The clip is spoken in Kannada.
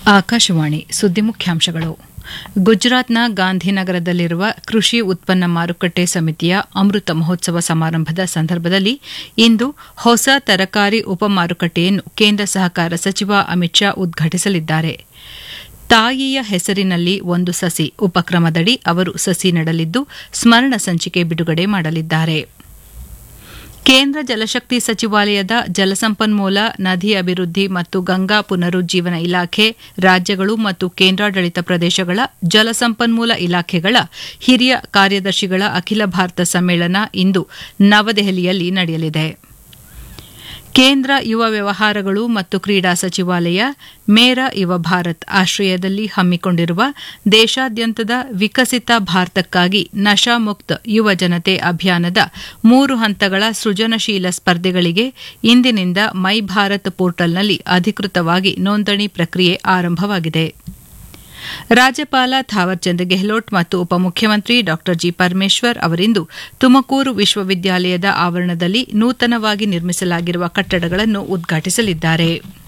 ಆಕಾಶವಾಣಿ ಸುದ್ದಿ ಮುಖ್ಯಾಂಶಗಳು ಗುಜರಾತ್ನ ಗಾಂಧಿನಗರದಲ್ಲಿರುವ ಕೃಷಿ ಉತ್ಪನ್ನ ಮಾರುಕಟ್ಟೆ ಸಮಿತಿಯ ಅಮೃತ ಮಹೋತ್ಸವ ಸಮಾರಂಭದ ಸಂದರ್ಭದಲ್ಲಿ ಇಂದು ಹೊಸ ತರಕಾರಿ ಉಪಮಾರುಕಟ್ಟೆಯನ್ನು ಕೇಂದ್ರ ಸಹಕಾರ ಸಚಿವ ಅಮಿತ್ ಶಾ ಉದ್ಘಾಟಿಸಲಿದ್ದಾರೆ ತಾಯಿಯ ಹೆಸರಿನಲ್ಲಿ ಒಂದು ಸಸಿ ಉಪಕ್ರಮದಡಿ ಅವರು ಸಸಿ ನೆಡಲಿದ್ದು ಸ್ಮರಣ ಸಂಚಿಕೆ ಬಿಡುಗಡೆ ಮಾಡಲಿದ್ದಾರೆ ಕೇಂದ್ರ ಜಲಶಕ್ತಿ ಸಚಿವಾಲಯದ ಜಲಸಂಪನ್ಮೂಲ ನದಿ ಅಭಿವೃದ್ಧಿ ಮತ್ತು ಗಂಗಾ ಪುನರುಜ್ಜೀವನ ಇಲಾಖೆ ರಾಜ್ಯಗಳು ಮತ್ತು ಕೇಂದ್ರಾಡಳಿತ ಪ್ರದೇಶಗಳ ಜಲಸಂಪನ್ಮೂಲ ಇಲಾಖೆಗಳ ಹಿರಿಯ ಕಾರ್ಯದರ್ಶಿಗಳ ಅಖಿಲ ಭಾರತ ಸಮ್ಮೇಳನ ಇಂದು ನವದೆಹಲಿಯಲ್ಲಿ ನಡೆಯಲಿದೆ ಕೇಂದ್ರ ಯುವ ವ್ಯವಹಾರಗಳು ಮತ್ತು ಕ್ರೀಡಾ ಸಚಿವಾಲಯ ಮೇರಾ ಯುವ ಭಾರತ್ ಆಶ್ರಯದಲ್ಲಿ ಹಮ್ಮಿಕೊಂಡಿರುವ ದೇಶಾದ್ಯಂತದ ವಿಕಸಿತ ಭಾರತಕ್ಕಾಗಿ ನಶಾಮುಕ್ತ ಯುವ ಜನತೆ ಅಭಿಯಾನದ ಮೂರು ಹಂತಗಳ ಸೃಜನಶೀಲ ಸ್ಪರ್ಧೆಗಳಿಗೆ ಇಂದಿನಿಂದ ಮೈ ಭಾರತ್ ಪೋರ್ಟಲ್ನಲ್ಲಿ ಅಧಿಕೃತವಾಗಿ ನೋಂದಣಿ ಪ್ರಕ್ರಿಯೆ ಆರಂಭವಾಗಿದೆ ರಾಜ್ಯಪಾಲ ಥಾವರ್ಚಂದ್ ಗೆಹ್ಲೋಟ್ ಮತ್ತು ಉಪಮುಖ್ಯಮಂತ್ರಿ ಡಾ ಜಿ ಪರಮೇಶ್ವರ್ ಅವರಿಂದು ತುಮಕೂರು ವಿಶ್ವವಿದ್ಯಾಲಯದ ಆವರಣದಲ್ಲಿ ನೂತನವಾಗಿ ನಿರ್ಮಿಸಲಾಗಿರುವ ಕಟ್ಟಡಗಳನ್ನು ಉದ್ಘಾಟಿಸಲಿದ್ದಾರೆ